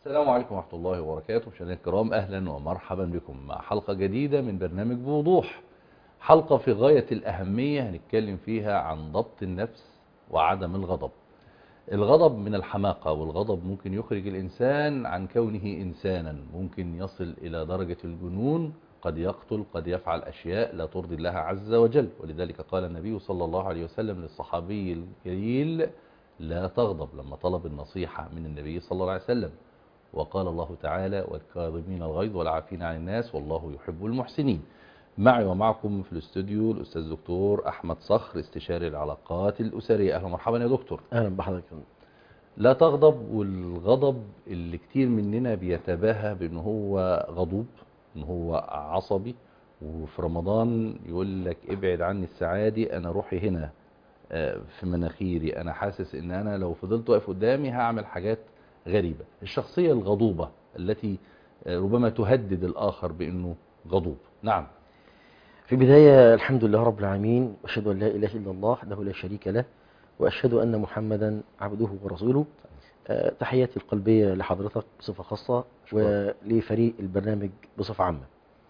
السلام عليكم ورحمة الله وبركاته مشاهدينا الكرام أهلا ومرحبا بكم مع حلقة جديدة من برنامج بوضوح حلقة في غاية الأهمية هنتكلم فيها عن ضبط النفس وعدم الغضب الغضب من الحماقة والغضب ممكن يخرج الإنسان عن كونه إنسانا ممكن يصل إلى درجة الجنون قد يقتل قد يفعل أشياء لا ترضي الله عز وجل ولذلك قال النبي صلى الله عليه وسلم للصحابي الجليل لا تغضب لما طلب النصيحة من النبي صلى الله عليه وسلم وقال الله تعالى والكاظمين الغيظ والعافين عن الناس والله يحب المحسنين معي ومعكم في الاستوديو الأستاذ دكتور أحمد صخر استشاري العلاقات الأسرية أهلا ومرحبا يا دكتور اهلا بحضرتك لا تغضب والغضب اللي كتير مننا بيتباهى بأنه هو غضوب ان هو عصبي وفي رمضان يقول لك ابعد عني السعادي انا روحي هنا آه، في مناخيري انا حاسس ان انا لو فضلت واقف قدامي هعمل حاجات غريبة الشخصية الغضوبة التي آه، ربما تهدد الاخر بانه غضوب نعم في البداية الحمد لله رب العالمين واشهد ان لا اله الا الله وحده لا شريك له واشهد ان محمدا عبده ورسوله آه، تحياتي القلبية لحضرتك بصفة خاصة شكرا. ولفريق البرنامج بصفة عامة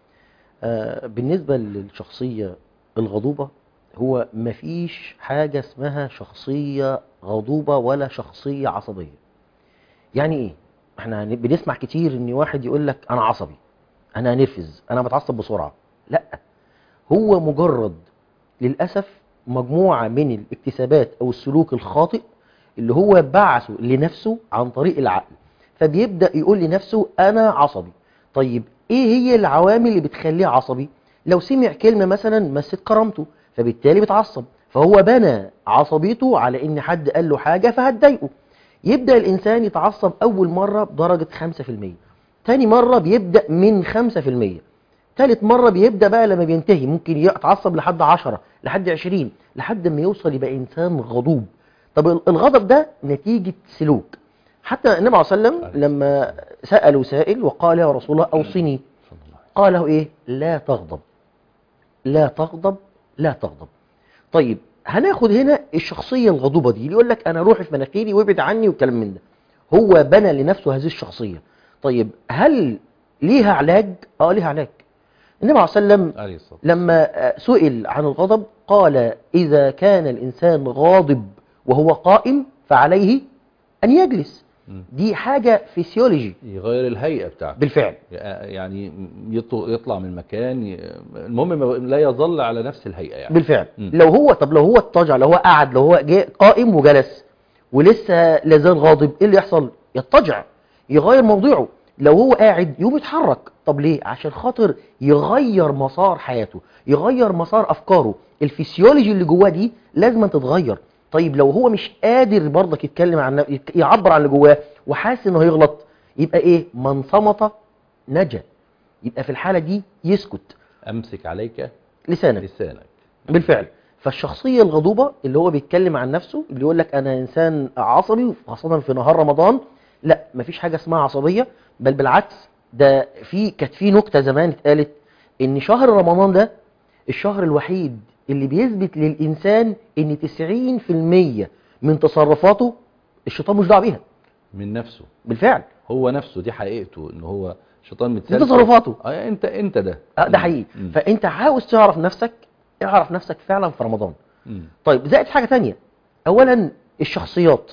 آه، بالنسبة للشخصية الغضوبة هو مفيش حاجة اسمها شخصية غضوبة ولا شخصية عصبية يعني ايه احنا هن- بنسمع كتير ان واحد يقول لك انا عصبي انا نرفز انا بتعصب بسرعة لا هو مجرد للأسف مجموعة من الاكتسابات او السلوك الخاطئ اللي هو بعثه لنفسه عن طريق العقل فبيبدأ يقول لنفسه انا عصبي طيب ايه هي العوامل اللي بتخليه عصبي لو سمع كلمة مثلا مست كرامته فبالتالي بيتعصب فهو بنى عصبيته على ان حد قال له حاجة فهتضايقه يبدأ الانسان يتعصب اول مرة بدرجة 5% تاني مرة بيبدأ من 5% تالت مرة بيبدأ بقى لما بينتهي ممكن يتعصب لحد 10 لحد 20 لحد ما يوصل يبقى انسان غضوب طب الغضب ده نتيجة سلوك حتى النبي عليه الصلاة والسلام لما سألوا سائل وقال يا رسول الله أوصني صلى الله عليه قال له إيه لا تغضب لا تغضب لا تغضب طيب هناخد هنا الشخصية الغضوبة دي اللي يقول لك أنا روحي في مناخيري وابعد عني والكلام من ده هو بنى لنفسه هذه الشخصية طيب هل ليها علاج؟ اه ليها علاج النبي عليه الصلاة والسلام عليه الصلاة لما آه، سئل عن الغضب قال إذا كان الإنسان غاضب وهو قائم فعليه أن يجلس مم. دي حاجة فيسيولوجي يغير الهيئة بتاعته بالفعل يعني يط- يطلع من مكان ي- المهم ما- لا يظل على نفس الهيئة يعني بالفعل مم. لو هو طب لو هو اضطجع لو هو قعد لو هو جه قائم وجلس ولسه لازال غاضب ايه اللي يحصل يضطجع يغير موضوعه لو هو قاعد يقوم يتحرك طب ليه عشان خاطر يغير مسار حياته يغير مسار افكاره الفسيولوجي اللي جواه دي لازم تتغير طيب لو هو مش قادر برضك يتكلم عن يت- يعبر عن اللي جواه وحاسس انه هيغلط يبقى ايه من صمت نجا يبقى في الحالة دي يسكت امسك عليك لسانك لسانك بالفعل فالشخصية الغضوبة اللي هو بيتكلم عن نفسه اللي يقول لك أنا إنسان عصبي خاصة في نهار رمضان لا مفيش حاجة اسمها عصبية بل بالعكس ده في كانت في نكتة زمان اتقالت إن شهر رمضان ده الشهر الوحيد اللي بيثبت للإنسان إن 90% من تصرفاته الشيطان مش دعوه بيها من نفسه بالفعل هو نفسه دي حقيقته ان هو شيطان دي متسلسل تصرفاته اه انت انت ده آه، ده مم. حقيقي مم. فأنت عاوز تعرف نفسك اعرف نفسك فعلا في رمضان مم. طيب زائد حاجة تانية أولا الشخصيات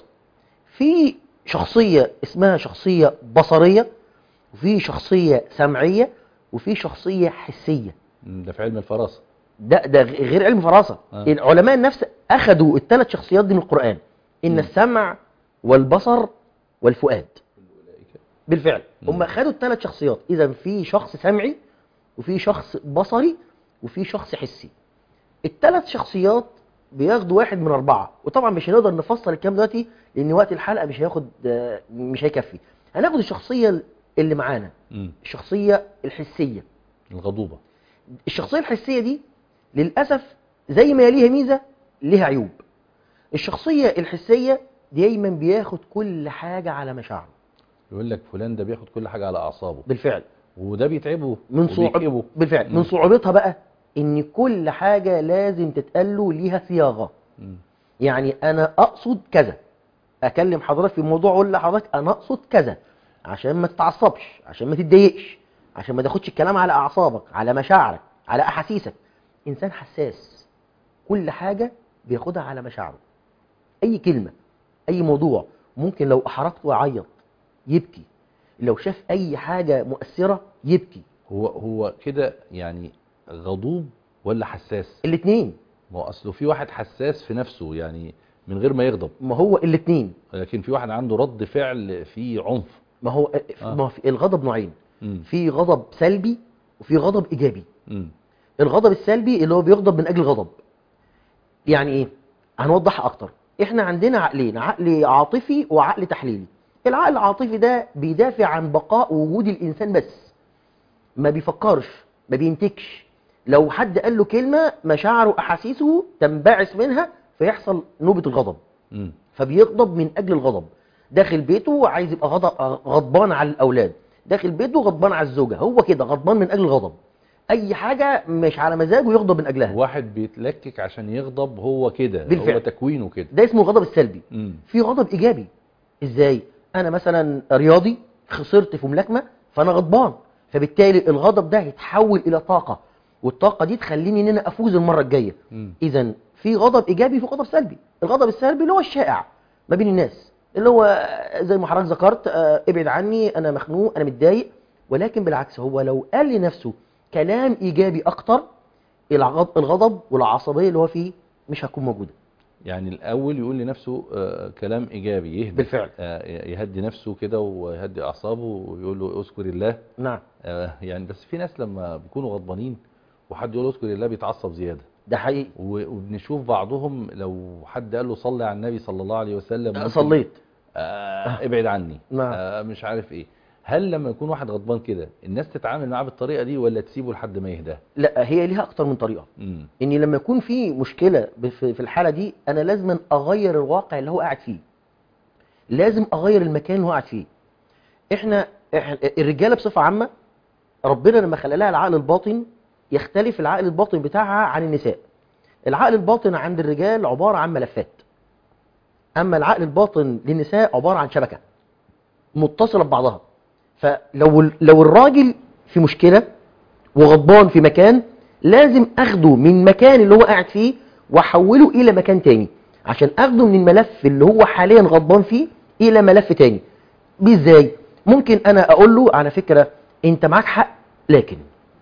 في شخصية اسمها شخصية بصرية وفي شخصية سمعية وفي شخصية حسية مم. ده في علم الفراسة ده ده غ- غير علم فراسة آه. العلماء النفس أخدوا الثلاث شخصيات دي من القرآن إن مم. السمع والبصر والفؤاد بالفعل مم. هم خدوا الثلاث شخصيات إذا في شخص سمعي وفي شخص بصري وفي شخص حسي الثلاث شخصيات بياخدوا واحد من أربعة وطبعا مش هنقدر نفصل الكلام دلوقتي لأن وقت الحلقة مش هياخد آه، مش هيكفي هناخد الشخصية اللي معانا مم. الشخصية الحسية الغضوبة الشخصية الحسية دي للأسف زي ما ليها ميزة ليها عيوب الشخصية الحسية دايما بياخد كل حاجة على مشاعره يقول لك فلان ده بياخد كل حاجة على اعصابه بالفعل وده بيتعبه من صعوبة وبيكئبه بالفعل مم. من صعوبتها بقى ان كل حاجة لازم تتقال له ليها صياغة مم. يعني انا اقصد كذا اكلم حضرتك في موضوع اقول لحضرتك انا اقصد كذا عشان ما تتعصبش عشان ما تتضايقش عشان ما تاخدش الكلام على اعصابك على مشاعرك على احاسيسك انسان حساس كل حاجه بياخدها على مشاعره اي كلمه اي موضوع ممكن لو احرجته يعيط يبكي لو شاف اي حاجه مؤثره يبكي هو هو كده يعني غضوب ولا حساس الاثنين ما هو اصله في واحد حساس في نفسه يعني من غير ما يغضب ما هو الاثنين لكن في واحد عنده رد فعل فيه عنف ما هو آه. ما هو في الغضب نوعين امم في غضب سلبي وفي غضب ايجابي امم الغضب السلبي اللي هو بيغضب من اجل الغضب يعني ايه هنوضحها اكتر احنا عندنا عقلين عقل عاطفي وعقل تحليلي العقل العاطفي ده بيدافع عن بقاء وجود الانسان بس ما بيفكرش ما بينتجش لو حد قال له كلمه مشاعره احاسيسه تنبعث منها فيحصل نوبه الغضب امم فبيغضب من اجل الغضب داخل بيته عايز يبقى غضب غضبان على الاولاد داخل بيته غضبان على الزوجه هو كده غضبان من اجل الغضب اي حاجه مش على مزاجه يغضب من اجلها واحد بيتلكك عشان يغضب هو كده بالفعل. هو تكوينه كده ده اسمه الغضب السلبي امم في غضب ايجابي ازاي انا مثلا رياضي خسرت في ملاكمه فانا غضبان فبالتالي الغضب ده هيتحول الى طاقه والطاقه دي تخليني ان انا افوز المره الجايه امم اذا في غضب ايجابي وفي غضب سلبي الغضب السلبي اللي هو الشائع ما بين الناس اللي هو زي ما حضرتك ذكرت آه، ابعد عني انا مخنوق انا متضايق ولكن بالعكس هو لو قال لنفسه كلام ايجابي اكتر الغض- الغضب والعصبيه اللي هو فيه مش هتكون موجوده يعني الاول يقول لنفسه آه كلام ايجابي يهدي بالفعل. آه يهدي نفسه كده ويهدي اعصابه ويقول له اذكر الله نعم آه يعني بس في ناس لما بيكونوا غضبانين وحد يقول له اذكر الله بيتعصب زياده ده حقيقي و- وبنشوف بعضهم لو حد قال له صلي على النبي صلى الله عليه وسلم آه، ممكن- صليت آه ابعد عني نعم. آه مش عارف ايه هل لما يكون واحد غضبان كده الناس تتعامل معاه بالطريقه دي ولا تسيبه لحد ما يهدى لا هي ليها اكتر من طريقه امم اني لما يكون في مشكله ب- في في الحاله دي انا لازم اغير الواقع اللي هو قاعد فيه لازم اغير المكان اللي هو قاعد فيه احنا إحنا- الرجاله بصفه عامه ربنا لما خلق لها العقل الباطن يختلف العقل الباطن بتاعها عن النساء العقل الباطن عند الرجال عباره عن ملفات اما العقل الباطن للنساء عباره عن شبكه متصله ببعضها فلو ال- لو الراجل في مشكله وغضبان في مكان لازم اخده من مكان اللي هو قاعد فيه واحوله الى مكان تاني عشان اخده من الملف اللي هو حاليا غضبان فيه الى ملف تاني ازاي ممكن انا اقول له على فكرة انت معاك حق لكن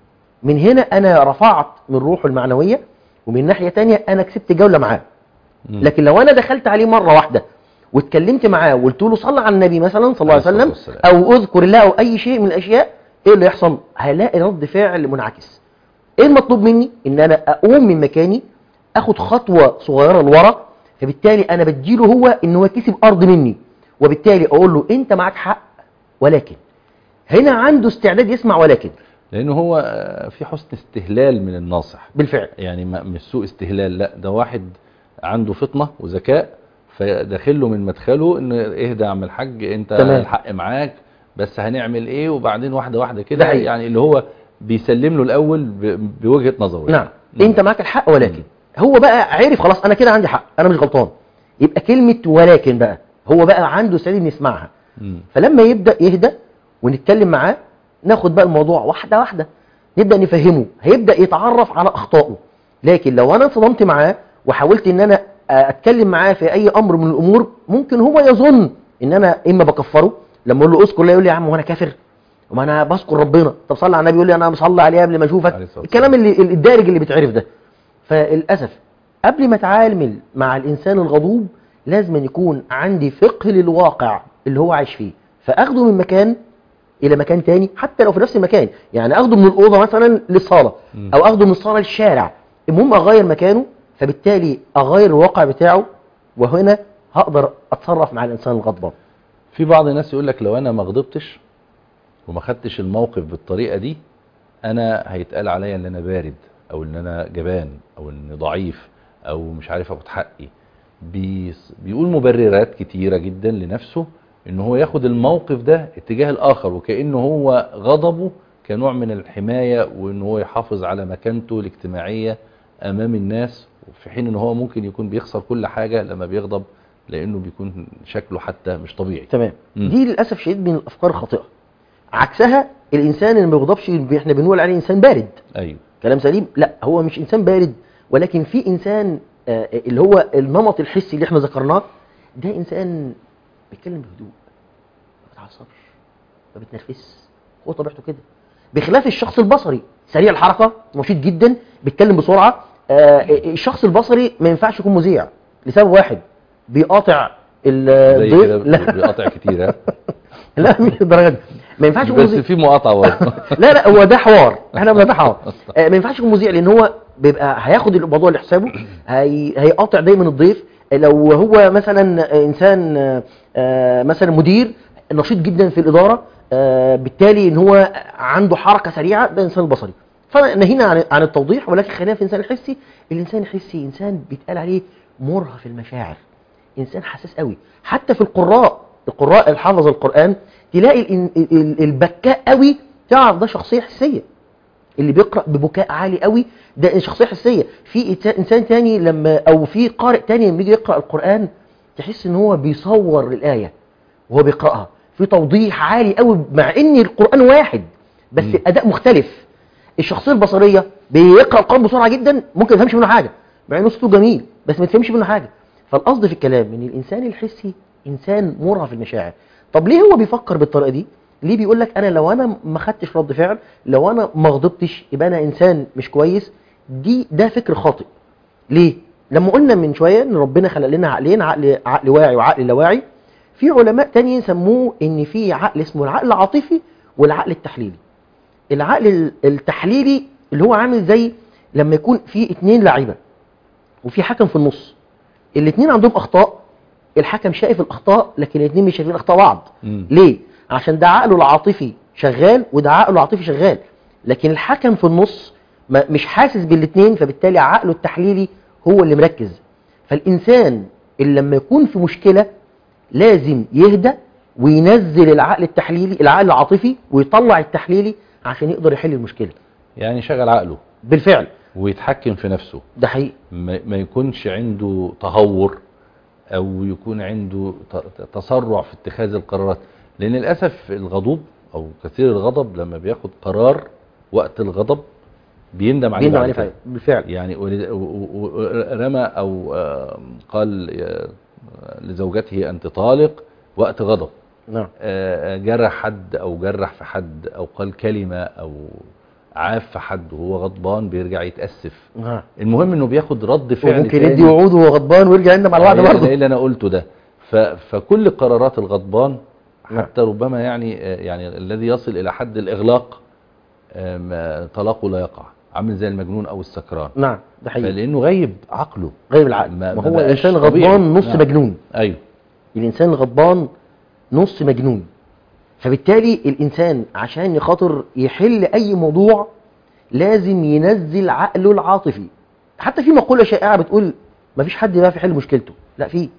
من هنا انا رفعت من روحه المعنوية ومن ناحية تانية انا كسبت جولة معاه لكن لو انا دخلت عليه مرة واحدة واتكلمت معاه وقلت له صلى على النبي مثلا صلى الله عليه عليه وسلم الصلاة او اذكر الله او اي شيء من الاشياء ايه اللي يحصل هلاقي رد فعل منعكس ايه المطلوب مني ان انا اقوم من مكاني اخد خطوة صغيرة لورا فبالتالي انا بديله هو ان هو كسب ارض مني وبالتالي اقول له انت معاك حق ولكن هنا عنده استعداد يسمع ولكن لانه هو آه، في حسن استهلال من الناصح بالفعل يعني ما- مش سوء استهلال لا ده واحد عنده فطنة وذكاء فداخل له من مدخله ان اهدى يا عم الحاج انت تمام. الحق معاك بس هنعمل ايه وبعدين واحده واحده ده كده حقيقي. يعني اللي هو بيسلم له الاول ب- بوجهة نظره نعم مم. انت معاك الحق ولكن هو بقى عرف خلاص انا كده عندي حق انا مش غلطان يبقى كلمة ولكن بقى هو بقى عنده استعداد إنه يسمعها مم. فلما يبدأ يهدى ونتكلم معاه ناخد بقى الموضوع واحدة واحدة نبدأ نفهمه هيبدأ يتعرف على أخطائه لكن لو أنا انصدمت معاه وحاولت إن أنا أتكلم معاه في أي أمر من الأمور ممكن هو يظن إن أنا إما بكفره لما أقول له أذكر الله يقول لي يا عم وأنا كافر وما أنا بذكر ربنا طب صلي على النبي يقول لي أنا مصلي عليه قبل ما أشوفك عليه الصلاة الكلام اللي الدارج اللي بيتعرف ده فللأسف قبل ما أتعامل مع الإنسان الغضوب لازم أن يكون عندي فقه للواقع اللي هو عايش فيه فأخده من مكان إلى مكان تاني حتى لو في نفس المكان يعني أخده من الأوضة مثلا للصالة مم. أو أخده من الصالة للشارع المهم أغير مكانه فبالتالي أغير الواقع بتاعه وهنا هقدر أتصرف مع الإنسان الغضبان في بعض الناس يقول لك لو انا ما غضبتش وما خدتش الموقف بالطريقه دي انا هيتقال عليا ان انا بارد او ان انا جبان او اني ضعيف او مش عارف اخد حقي بيس- بيقول مبررات كتيره جدا لنفسه ان هو ياخد الموقف ده اتجاه الاخر وكانه هو غضبه كنوع من الحمايه وان هو يحافظ على مكانته الاجتماعيه امام الناس في حين ان هو ممكن يكون بيخسر كل حاجه لما بيغضب لانه بيكون شكله حتى مش طبيعي تمام مم. دي للاسف شديد من الافكار الخاطئه عكسها الانسان اللي ما بيغضبش احنا بنقول عليه انسان بارد ايوه كلام سليم لا هو مش انسان بارد ولكن في انسان آه، اللي هو النمط الحسي اللي احنا ذكرناه ده انسان بيتكلم بهدوء ما بيتعصبش ما بيتنرفزش هو طبيعته كده بخلاف الشخص البصري سريع الحركه نشيط جدا بيتكلم بسرعه آه، الشخص البصري ما ينفعش يكون مذيع لسبب واحد بيقاطع زي الضيف كده لا بيقاطع كتير ها لا مش الدرجه دي ما ينفعش يكون بس مذيع في مقاطعه برضه لا لا هو ده حوار احنا ده حوار آه، ما ينفعش يكون مذيع لان هو بيبقى هياخد الموضوع لحسابه هي... هيقاطع دايما الضيف لو هو مثلا انسان آه، آه، مثلا مدير نشيط جدا في الاداره آه، بالتالي ان هو عنده حركه سريعه ده انسان بصري فنهينا عن عن التوضيح ولكن خلينا في الانسان الحسي الانسان الحسي انسان بيتقال عليه مرهف المشاعر انسان حساس قوي حتى في القراء القراء اللي حافظ القران تلاقي الإن- ال- البكاء قوي تعرف ده شخصيه حسيه اللي بيقرا ببكاء عالي قوي ده شخصيه حسيه في إنسان- انسان تاني لما او في قارئ تاني لما يجي يقرا القران تحس ان هو بيصور الايه وهو بيقراها في توضيح عالي قوي مع ان القران واحد بس مم. الاداء مختلف الشخصيه البصريه بيقرا القران بسرعه جدا ممكن ما يفهمش منه حاجه مع انه صوته جميل بس ما تفهمش منه حاجه فالقصد في الكلام ان الانسان الحسي انسان مرهف المشاعر طب ليه هو بيفكر بالطريقه دي ليه بيقول لك انا لو انا ما خدتش رد فعل لو انا ما غضبتش يبقى انا انسان مش كويس دي ده فكر خاطئ ليه لما قلنا من شويه ان ربنا خلق لنا عقلين عقل عقل واعي وعقل لا واعي في علماء تانيين سموه ان في عقل اسمه العقل العاطفي والعقل التحليلي العقل ال- التحليلي اللي هو عامل زي لما يكون في اتنين لعيبه وفي حكم في النص الاتنين عندهم اخطاء الحكم شايف الاخطاء لكن الاتنين مش شايفين اخطاء بعض مم. ليه عشان ده عقله العاطفي شغال وده عقله العاطفي شغال لكن الحكم في النص ما مش حاسس بالاتنين فبالتالي عقله التحليلي هو اللي مركز فالانسان اللي لما يكون في مشكله لازم يهدى وينزل العقل التحليلي العقل العاطفي ويطلع التحليلي عشان يقدر يحل المشكله يعني شغل عقله بالفعل ويتحكم في نفسه ده حقيقي ما ما يكونش عنده تهور او يكون عنده ت- تسرع في اتخاذ القرارات لان للاسف الغضوب او كثير الغضب لما بياخد قرار وقت الغضب بيندم عليه بيندم بعد عليه كده. فعلا بالفعل يعني ولد- و- و- و- رمى او آم، قال آه، لزوجته انت طالق وقت غضب نعم آه، جرح حد او جرح في حد او قال كلمه او عاف في حد وهو غضبان بيرجع يتاسف نعم المهم انه بياخد رد فعل وممكن تاني. يدي وعود وهو غضبان ويرجع يندم على الوعد يعني برضه ده اللي انا قلته ده ف... فكل قرارات الغضبان نعم. حتى ربما يعني آه، يعني الذي يصل الى حد الاغلاق آم، آه، طلاقه لا يقع عامل زي المجنون او السكران نعم ده حقيقي فلانه غيب عقله غير العقل ما- ما ما هو بقاش الانسان طبيعي. غضبان نص نعم. مجنون ايوه الانسان الغضبان نص مجنون فبالتالي الانسان عشان يخاطر يحل اي موضوع لازم ينزل عقله العاطفي حتى في مقوله شائعه بتقول مفيش حد بيعرف يحل مشكلته لا في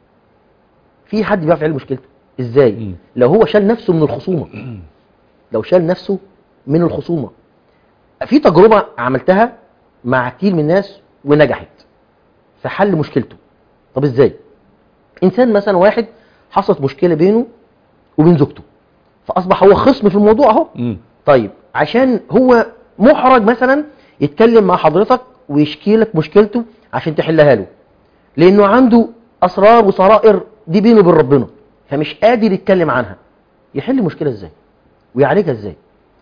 في حد بيعرف يحل مشكلته ازاي مم. لو هو شال نفسه من الخصومه لو شال نفسه من الخصومه في تجربه عملتها مع كتير من الناس ونجحت في حل مشكلته طب ازاي انسان مثلا واحد حصلت مشكله بينه وبين زوجته فاصبح هو خصم في الموضوع اهو مم. طيب عشان هو محرج مثلا يتكلم مع حضرتك ويشكي لك مشكلته عشان تحلها له لانه عنده اسرار وسرائر دي بينه وبين ربنا فمش قادر يتكلم عنها يحل المشكله ازاي ويعالجها ازاي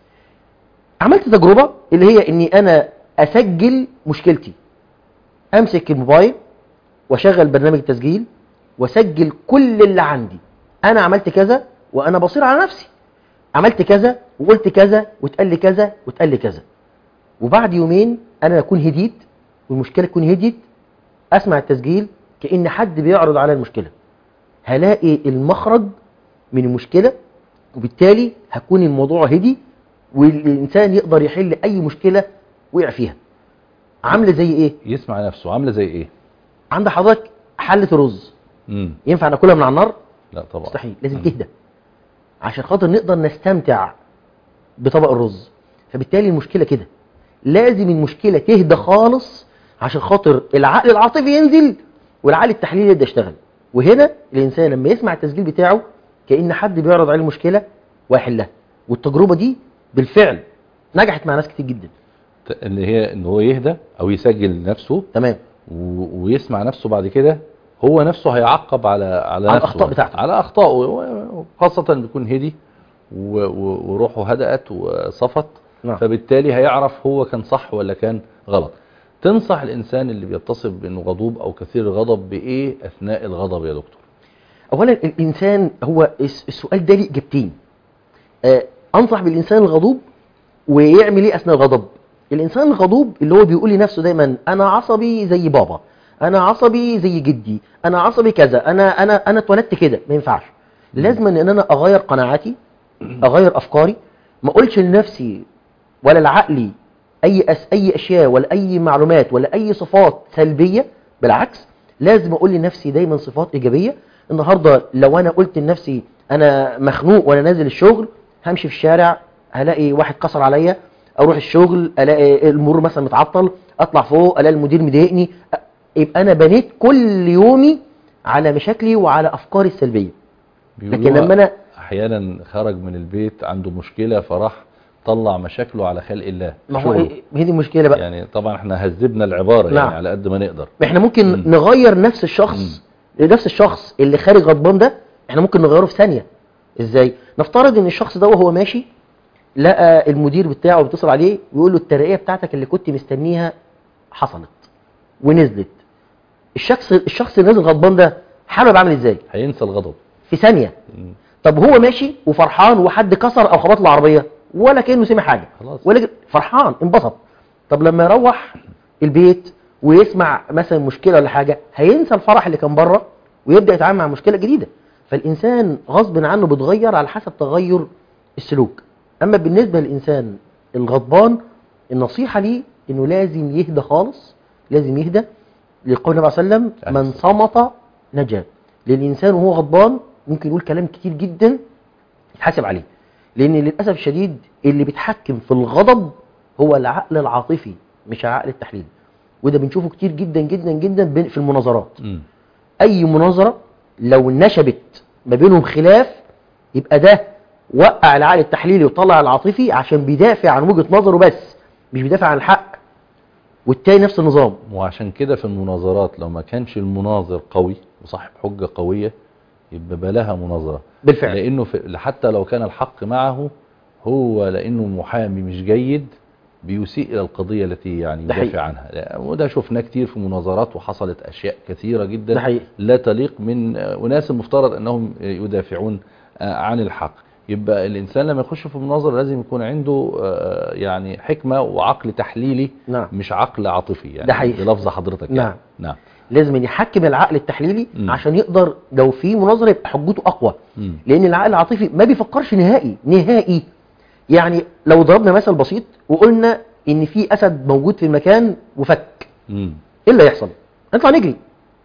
عملت تجربه اللي هي اني انا اسجل مشكلتي امسك الموبايل واشغل برنامج التسجيل واسجل كل اللي عندي انا عملت كذا وانا بصير على نفسي عملت كذا وقلت كذا واتقال لي كذا واتقال لي كذا وبعد يومين انا اكون هديت والمشكله تكون هديت اسمع التسجيل كان حد بيعرض على المشكله هلاقي المخرج من المشكله وبالتالي هكون الموضوع هدي والانسان يقدر يحل اي مشكله وقع فيها عامله زي ايه يسمع نفسه عامله زي ايه عند حضرتك حله رز مم. ينفع ناكلها من على النار لا طبعا مستحيل لازم مم. تهدى عشان خاطر نقدر نستمتع بطبق الرز فبالتالي المشكله كده لازم المشكله تهدى خالص عشان خاطر العقل العاطفي ينزل والعقل التحليلي يبدا يشتغل وهنا الانسان لما يسمع التسجيل بتاعه كان حد بيعرض عليه مشكله ويحلها والتجربه دي بالفعل نجحت مع ناس كتير جدا ت- ان هي ان هو يهدى او يسجل نفسه تمام و- ويسمع نفسه بعد كده هو نفسه هيعقب على على على نفسه. الأخطاء بتاعته. على اخطائه خاصه بيكون هدي و- و- وروحه هدأت وصفت نعم. فبالتالي هيعرف هو كان صح ولا كان غلط تنصح الانسان اللي بيتصف بانه غضوب او كثير الغضب بايه اثناء الغضب يا دكتور اولا الانسان هو الس- السؤال ده ليه اجابتين آه، انصح بالانسان الغضوب ويعمل ايه اثناء الغضب الانسان الغضوب اللي هو بيقول لنفسه دايما انا عصبي زي بابا انا عصبي زي جدي انا عصبي كذا انا انا انا اتولدت كده ما ينفعش لازم ان انا اغير قناعاتي اغير افكاري ما اقولش لنفسي ولا لعقلي اي أس اي اشياء ولا اي معلومات ولا اي صفات سلبيه بالعكس لازم اقول لنفسي دايما صفات ايجابيه النهارده لو انا قلت لنفسي انا مخنوق وانا نازل الشغل همشي في الشارع هلاقي واحد كسر عليا اروح الشغل الاقي المرور مثلا متعطل اطلع فوق الاقي المدير مضايقني أ- يبقى انا بنيت كل يومي على مشاكلي وعلى افكاري السلبيه لكن بيقولوها لما انا احيانا خرج من البيت عنده مشكله فراح طلع مشاكله على خلق الله ما هو شغله. إيه- هي دي المشكله بقى يعني طبعا احنا هذبنا العباره نعم. يعني على قد ما نقدر احنا ممكن مم. نغير نفس الشخص نفس الشخص اللي خارج غضبان ده احنا ممكن نغيره في ثانيه ازاي نفترض ان الشخص ده وهو ماشي لقى المدير بتاعه بيتصل عليه ويقول له الترقيه بتاعتك اللي كنت مستنيها حصلت ونزلت الشخص الشخص اللي نازل غضبان ده حابب عامل ازاي هينسى الغضب في ثانيه مم. طب هو ماشي وفرحان وحد كسر او خبط له العربيه ولا كانه سمع حاجه خلاص. ولا فرحان انبسط طب لما يروح البيت ويسمع مثلا مشكله ولا حاجه هينسى الفرح اللي كان بره ويبدا يتعامل مع مشكله جديده فالانسان غصب عنه بيتغير على حسب تغير السلوك اما بالنسبه للانسان الغضبان النصيحه ليه انه لازم يهدى خالص لازم يهدى لقول النبي صلى الله عليه وسلم من صمت نجا للانسان وهو غضبان ممكن يقول كلام كتير جدا يتحاسب عليه لان للاسف الشديد اللي بيتحكم في الغضب هو العقل العاطفي مش العقل التحليلي وده بنشوفه كتير جدا جدا جدا بين- في المناظرات مم. اي مناظره لو نشبت ما بينهم خلاف يبقى ده وقع العقل التحليلي وطلع العاطفي عشان بيدافع عن وجهه نظره بس مش بيدافع عن الحق والتاني نفس النظام وعشان كده في المناظرات لو ما كانش المناظر قوي وصاحب حجة قوية يبقى بلاها مناظرة بالفعل لأنه في حتى لو كان الحق معه هو لأنه محامي مش جيد بيسيء إلى القضية التي يعني ده حقيقي. يدافع عنها لا، وده شفناه كتير في مناظرات وحصلت أشياء كثيرة جدا ده حقيقي لا تليق من أناس المفترض أنهم يدافعون آه، عن الحق يبقى الإنسان لما يخش في مناظرة لازم يكون عنده آه، يعني حكمة وعقل تحليلي نعم مش عقل عاطفي يعني ده حقيقي. بلفظ حضرتك يعني. نعم. نعم لازم يحكم العقل التحليلي مم. عشان يقدر لو في مناظره يبقى حجته اقوى مم. لان العقل العاطفي ما بيفكرش نهائي نهائي يعني لو ضربنا مثل بسيط وقلنا ان في اسد موجود في المكان وفك مم. ايه اللي هيحصل هنطلع نجري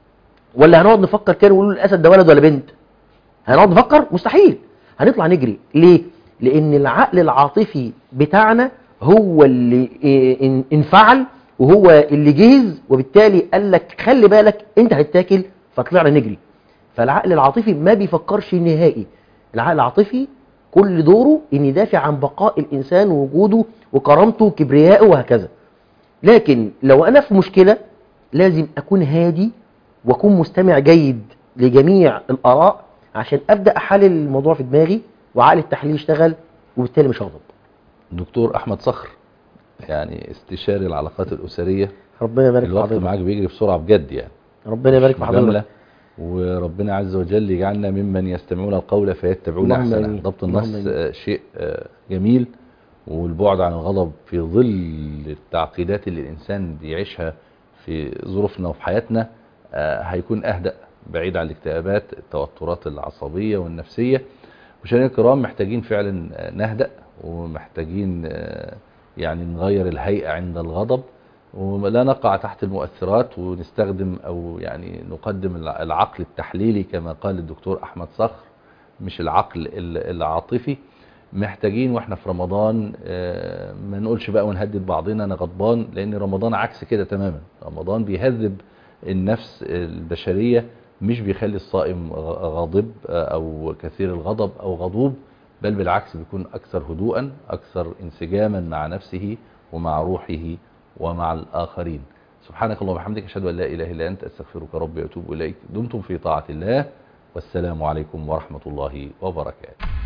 ولا هنقعد نفكر كده ونقول الاسد ده ولد ولا بنت هنقعد نفكر مستحيل هنطلع نجري ليه لان العقل العاطفي بتاعنا هو اللي إيه، ان- انفعل وهو اللي جهز وبالتالي قال لك خلي بالك انت هتتاكل فطلعنا نجري فالعقل العاطفي ما بيفكرش نهائي العقل العاطفي كل دوره ان يدافع عن بقاء الانسان ووجوده وكرامته وكبريائه وهكذا لكن لو انا في مشكله لازم اكون هادي واكون مستمع جيد لجميع الاراء عشان ابدا احلل الموضوع في دماغي وعقل التحليل يشتغل وبالتالي مش هغضب دكتور احمد صخر يعني استشاري العلاقات الاسريه ربنا يبارك في الوقت حضرتك معاك بيجري بسرعه بجد يعني ربنا يبارك في مجاملة. حضرتك وربنا عز وجل يجعلنا ممن يستمعون القول فيتبعون اللهم احسنه آمين. ضبط اللهم النص آمين. آه، شيء آه، جميل والبعد عن الغضب في ظل التعقيدات اللي الانسان بيعيشها في ظروفنا وفي حياتنا آه، هيكون اهدأ بعيد عن الاكتئابات التوترات العصبيه والنفسيه مشاهدينا الكرام محتاجين فعلا آه، نهدأ ومحتاجين آه، يعني نغير الهيئه عند الغضب ولا نقع تحت المؤثرات ونستخدم او يعني نقدم الع- العقل التحليلي كما قال الدكتور احمد صخر مش العقل ال- العاطفي محتاجين واحنا في رمضان آه، ما نقولش بقى ونهدد بعضنا انا غضبان لان رمضان عكس كده تماما رمضان بيهذب النفس البشرية مش بيخلي الصائم غ- غاضب آه، او كثير الغضب او غضوب بل بالعكس بيكون اكثر هدوءا اكثر انسجاما مع نفسه ومع روحه ومع الاخرين سبحانك اللهم وبحمدك اشهد ان لا اله الا انت استغفرك ربي واتوب اليك دمتم في طاعه الله والسلام عليكم ورحمه الله وبركاته